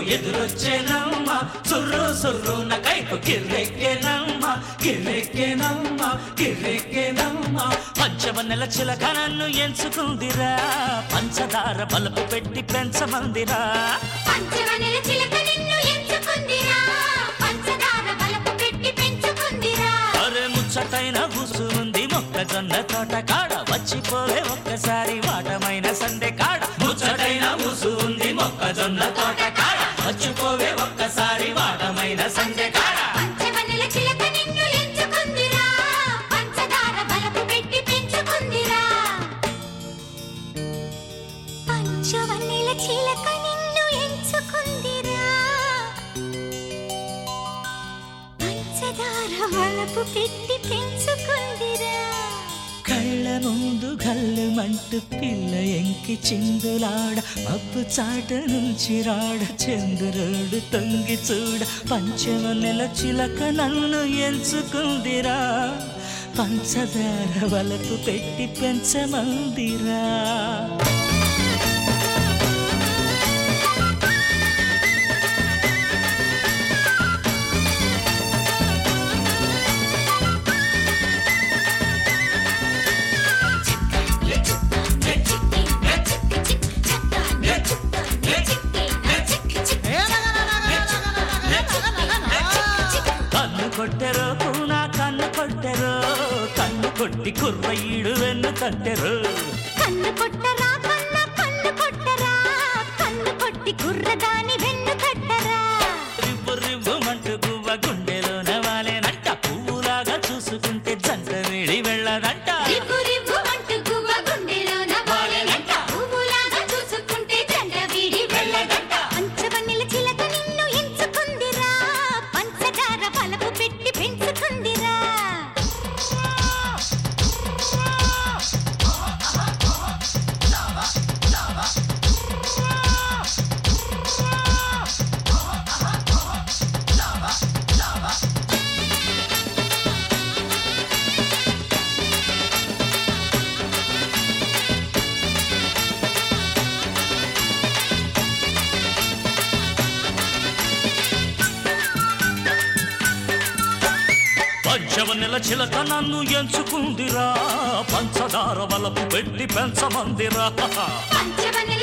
ఎదురొచ్చేనమ్మ సుర్రు సుర్రున కైపు కిర్రెక్కేనమ్మ కిర్రెక్కేనమ్మ కిర్రెక్కేనమ్మ పంచవన్నెల చిలక నన్ను ఎంచుకుందిరా పంచదార బలుపు పెట్టి పెంచమందిరా పంచవనెల చిలక నిన్ను ఎంచుకుందిరా పంచదార బలపు పెట్టి పెంచుకుందిరా అరే ముచ్చటైన బుసు ఉంది మొక్కజొన్న తోట కాడ వచ్చిపోలే ఒక్కసారి వాటమైన సందే కాడ ముచ్చటైన బుసు ఉంది మొక్కజొన్న తోట కాడ వచ్చిపోవే ఒక్కసారి వాటమైన సందే కాడ పంచవనెల చిలక నిన్ను ఎంచుకుందిరా పంచదార బలపు పెట్టి పెంచుకుందిరా పంచవనెల చిలక నిన్ను ఎంచుకుందిరా పంచదార బలపు పెట్టి పెంచుకుందిరా కళ్ళ ముందు గల్లుమంటూ పిల్ల ఎంకి చిందులాడ మబ్బు చాట నుంచి రాడ చంద్రుడు తొంగి చూడ పంచమ నెల చిలక నన్ను ఎంచుకుందిరా పంచదార వలపు పెట్టి పెంచమందిరా కన్ను కొట్టెరో పూనా కన్ను కొట్టెరో కన్ను కొట్టి కుర్రయ్యుడు వెన్ను తట్టెరు కన్ను కొట్టరా కన్న కన్ను కొట్టరా కన్ను కొట్టి కుర్రదాని వెన్ను కట్టరా రివ్వు రివ్వుమంటూ గువ్వ గుండెలోన వాలేనంట పువ్వులాగా చూసుకుంటే జంట వేడి వెళ్ళదంట రివ్వు రివ్వు అంటూ గువ్వ గుండెలోన వాలేనంట. పువ్వులాగా చూసుకుంటే జంట వీడి వెళ్ళదంట. పంచవన్నెల చిలక నిన్ను ఎంచుకుందిరా పంచదార బలపు పెట్టి పెంచుకుందిరా పంచవన్నెల చిలక నన్ను ఎంచుకుందిరా పంచదార వలపు పెట్టి పెంచమందిరా పంచవన్నెల